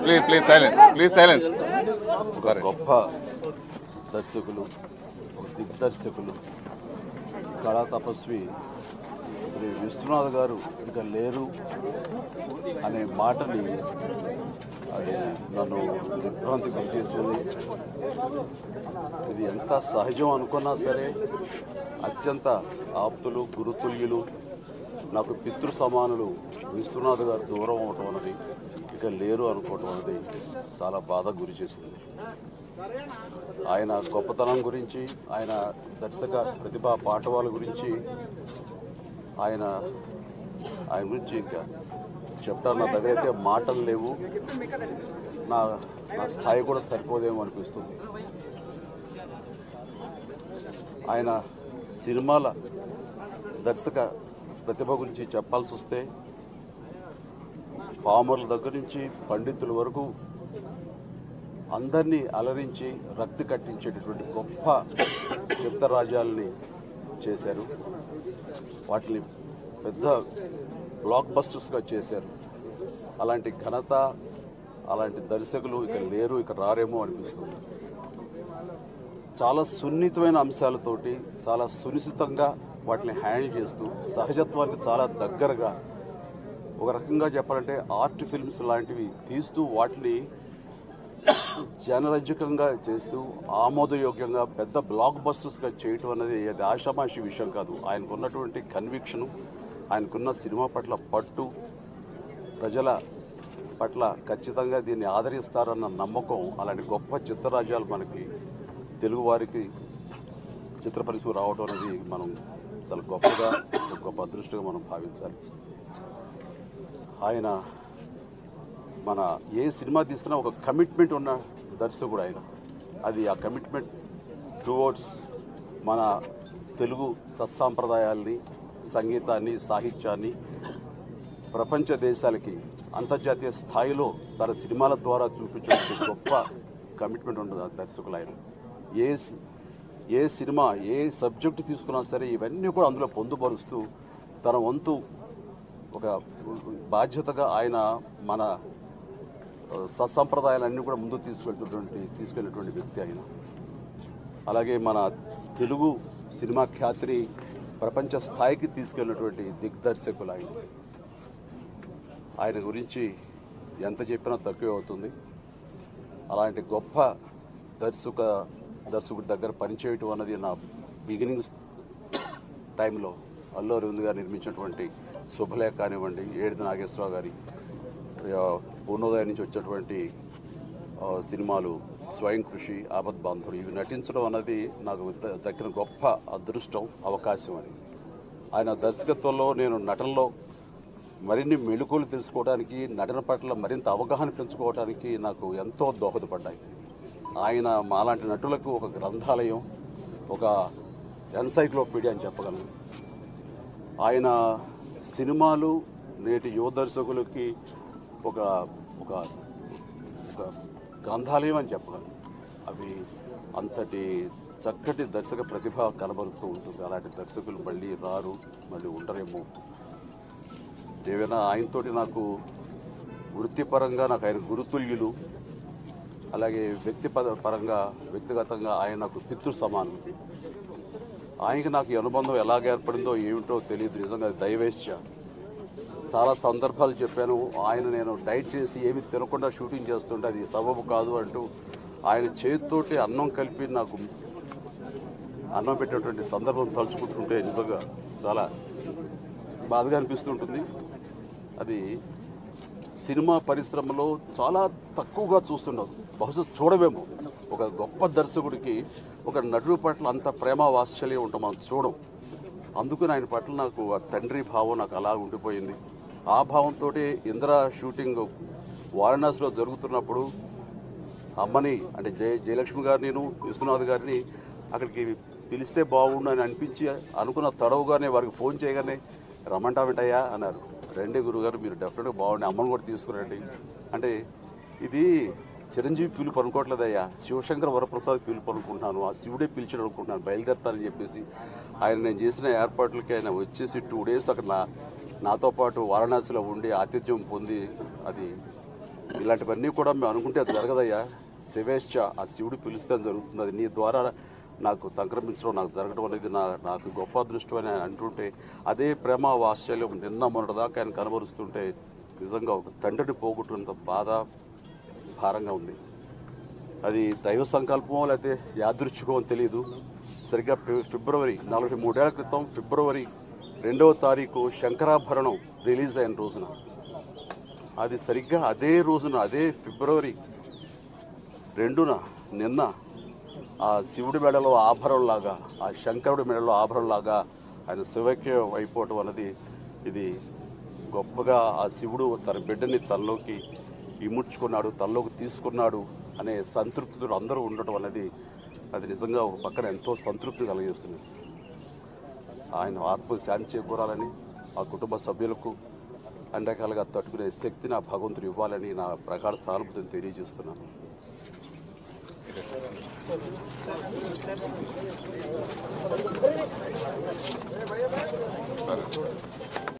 please please silence please silence ఒక సరే గొప్ప దర్శకులు ఒక దిగ్దర్శకులు కళా తపస్వి శ్రీ విశ్వనాథ్ గారు ఇక లేరు అనే మాటని అది నన్ను దిగ్భ్రాంతి గురి చేసింది ఇది ఎంత సహజం అనుకున్నా సరే అత్యంత ఆప్తులు గురుతుల్యులు నాకు పితృ సమానులు విశ్వనాథ్ గారు దూరం అవటం అన్నది ఇక లేరు అనుకోవటం అనేది చాలా బాధ గురి చేసింది ఆయన గొప్పతనం గురించి ఆయన దర్శక ప్రతిభా పాఠవాల గురించి ఆయన ఆయన గురించి ఇంకా చెప్పడం నా దగ్గర అయితే మాటలు లేవు నా నా స్థాయి కూడా సరిపోదేమో అనిపిస్తుంది ఆయన సినిమాల దర్శక ప్రతిభ గురించి చెప్పాల్సి వస్తే పామర్ల దగ్గర నుంచి పండితుల వరకు అందరినీ అలరించి రక్తి కట్టించేటటువంటి గొప్ప చిత్తరాజాలని చేశారు వాటిని పెద్ద బ్లాక్ బస్టర్స్గా చేశారు అలాంటి ఘనత అలాంటి దర్శకులు ఇక లేరు ఇక రారేమో అనిపిస్తుంది చాలా సున్నితమైన అంశాలతోటి చాలా సునిశ్చితంగా వాటిని హ్యాండిల్ చేస్తూ సహజత్వానికి చాలా దగ్గరగా ఒక రకంగా చెప్పాలంటే ఆర్ట్ ఫిల్మ్స్ లాంటివి తీస్తూ వాటిని జనరంజకంగా చేస్తూ ఆమోదయోగ్యంగా పెద్ద బ్లాక్ బస్టర్స్గా చేయటం అనేది అది ఆషామాషి విషయం కాదు ఆయనకున్నటువంటి కన్విక్షను ఆయనకున్న సినిమా పట్ల పట్టు ప్రజల పట్ల ఖచ్చితంగా దీన్ని ఆదరిస్తారన్న నమ్మకం అలాంటి గొప్ప చిత్రరాజ్యాలు మనకి తెలుగువారికి చిత్ర పరిశ్రమ రావడం అనేది మనం చాలా గొప్పగా ఒక గొప్ప అదృష్టంగా మనం భావించాలి ఆయన మన ఏ సినిమా తీసినా ఒక కమిట్మెంట్ ఉన్న దర్శకుడు ఆయన అది ఆ కమిట్మెంట్ టువర్డ్స్ మన తెలుగు సత్సాంప్రదాయాల్ని సంగీతాన్ని సాహిత్యాన్ని ప్రపంచ దేశాలకి అంతర్జాతీయ స్థాయిలో తన సినిమాల ద్వారా చూపించే గొప్ప కమిట్మెంట్ ఉంటుంది ఆ దర్శకులు ఆయన ఏ సి- ఏ సినిమా ఏ సబ్జెక్టు తీసుకున్నా సరే ఇవన్నీ కూడా అందులో పొందుపరుస్తూ తన వంతు ఒక బాధ్యతగా ఆయన మన ఆ, సత్సంప్రదాయాలన్నీ కూడా ముందుకు తీసుకెళ్తున్నటువంటి తీసుకెళ్ళినటువంటి వ్యక్తి ఆయన అలాగే మన తెలుగు సినిమా ఖ్యాతిని ప్రపంచ స్థాయికి తీసుకెళ్ళినటువంటి దిగ్దర్శకులు ఆయన ఆయన గురించి ఎంత చెప్పినా తక్కువే అవుతుంది అలాంటి గొప్ప దర్శక దర్శకుడి దగ్గర పనిచేయటం అన్నది నా బిగినింగ్స్ టైంలో అల్లు అరవింద్ గారు నిర్మించినటువంటి శుభలేఖ కానివ్వండి ఏడిది నాగేశ్వరరావు గారి ఆ, పూర్ణోదయం నుంచి వచ్చేటువంటి ఆ, సినిమాలు స్వయం కృషి ఆపద్ బాంధవుడు ఇవి నటించడం అన్నది నాకు ద- దక్కిన గొప్ప అదృష్టం అవకాశం అని ఆయన దర్శకత్వంలో నేను నటనలో మరిన్ని మెళుకులు తెలుసుకోవడానికి నటన పట్ల మరింత అవగాహన పెంచుకోవడానికి నాకు ఎంతో దోహదపడ్డాయి ఆయన మాలాంటి నటులకు ఒక గ్రంథాలయం ఒక ఎన్సైక్లోపీడియా అని చెప్పగలను ఆయన సినిమాలు నేటి యువ దర్శకులకి ఒక ఒక ఒక గ్రంథాలయం అని చెప్పగలను అవి అంతటి చక్కటి దర్శక ప్రతిభ కనబరుస్తూ ఉంటుంది అలాంటి దర్శకులు మళ్ళీ రారు మళ్ళీ ఉండరేమో ఏవైనా ఆయనతోటి నాకు వృత్తిపరంగా నాకు ఆయన గురుతుల్యులు అలాగే వ్యక్తి పద- పరంగా వ్యక్తిగతంగా ఆయన నాకు పితృ సమానం ఆయనకి నాకు ఈ అనుబంధం ఎలాగ ఏర్పడిందో ఏమిటో తెలియదు నిజంగా అది దైవేచ్ఛ చాలా సందర్భాలు చెప్పాను ఆయన నేను డైట్ చేసి ఏమి తినకుండా షూటింగ్ చేస్తుంటే అది సబబు కాదు అంటూ ఆయన చేతితోటి అన్నం కలిపి నాకు అన్నం పెట్టేటువంటి సందర్భం తలుచుకుంటుంటే నిజంగా చాలా బాధగా అనిపిస్తుంటుంది అది సినిమా పరిశ్రమలో చాలా తక్కువగా చూస్తున్నాం బహుశా చూడమేమో ఒక గొప్ప దర్శకుడికి ఒక నటుడి పట్ల అంత ప్రేమ వాత్సల్యం ఉంటాం మనం చూడం అందుకని ఆయన పట్ల నాకు ఆ తండ్రి భావం నాకు అలా ఉండిపోయింది ఆ భావంతో ఇందిరా షూటింగ్ వారణాసిలో జరుగుతున్నప్పుడు అమ్మని అంటే జయ జయలక్ష్మి గారిని విశ్వనాథ్ గారిని అక్కడికి పిలిస్తే బాగుండు అని అనిపించి అనుకున్న తడవుగానే వారికి ఫోన్ చేయగానే రమ్మంటావిటయ్యా అన్నారు రండి గురుగారు మీరు డెఫినెట్గా బాగుండి అమ్మని కూడా తీసుకురండి అంటే ఇది చిరంజీవి పిలుపు అనుకోవట్లేదయ్యా శివశంకర వరప్రసాద్ పిలుపు అనుకుంటున్నాను ఆ శివుడే పిలిచాడు అనుకుంటున్నాను బయలుదేరతానని చెప్పేసి ఆయన నేను చేసిన ఏర్పాట్లకి ఆయన వచ్చేసి టూ డేస్ అక్కడ నా నాతో పాటు వారణాసిలో ఉండి ఆతిథ్యం పొంది అది ఇలాంటివన్నీ కూడా మేము అనుకుంటే అది జరగదయ్యా శివేశ్చ ఆ శివుడు పిలిస్తే అది జరుగుతుంది అది నీ ద్వారా నాకు సంక్రమించడం నాకు జరగడం అనేది నా నాకు గొప్ప అదృష్టం అని ఆయన అంటుంటే అదే ప్రేమ వాత్సల్యం నిన్న మొన్నటిదాకా ఆయన కనబరుస్తుంటే నిజంగా ఒక తండ్రిని పోగొట్టుకున్నంత బాధ భారంగా ఉంది అది దైవ సంకల్పమో లేకపోతే యాదృచ్ఛికమో తెలియదు సరిగ్గా ఫి- ఫిబ్రవరి నలభై మూడేళ్ల క్రితం ఫిబ్రవరి రెండవ తారీఖు శంకరాభరణం రిలీజ్ అయిన రోజున అది సరిగ్గా అదే రోజున అదే ఫిబ్రవరి రెండున నిన్న ఆ శివుడి మెడలో ఆభరణలాగా ఆ శంకరుడి మెడలో ఆభరణలాగా ఆయన శివైక్యం అయిపోవటం అన్నది ఇది గొప్పగా ఆ శివుడు తన బిడ్డని తనలోకి ఇముడ్చుకున్నాడు తనలోకి తీసుకున్నాడు అనే సంతృప్తితో అందరూ ఉండటం అనేది అది నిజంగా ఒక పక్కన ఎంతో సంతృప్తి కలిగిస్తుంది ఆయన ఆత్మ శాంతి చేకూరాలని ఆ కుటుంబ సభ్యులకు అన్ని రకాలుగా తట్టుకునే శక్తిని ఆ భగవంతుడు ఇవ్వాలని నా ప్రగాఢ సానుభూతిని తెలియజేస్తున్నాను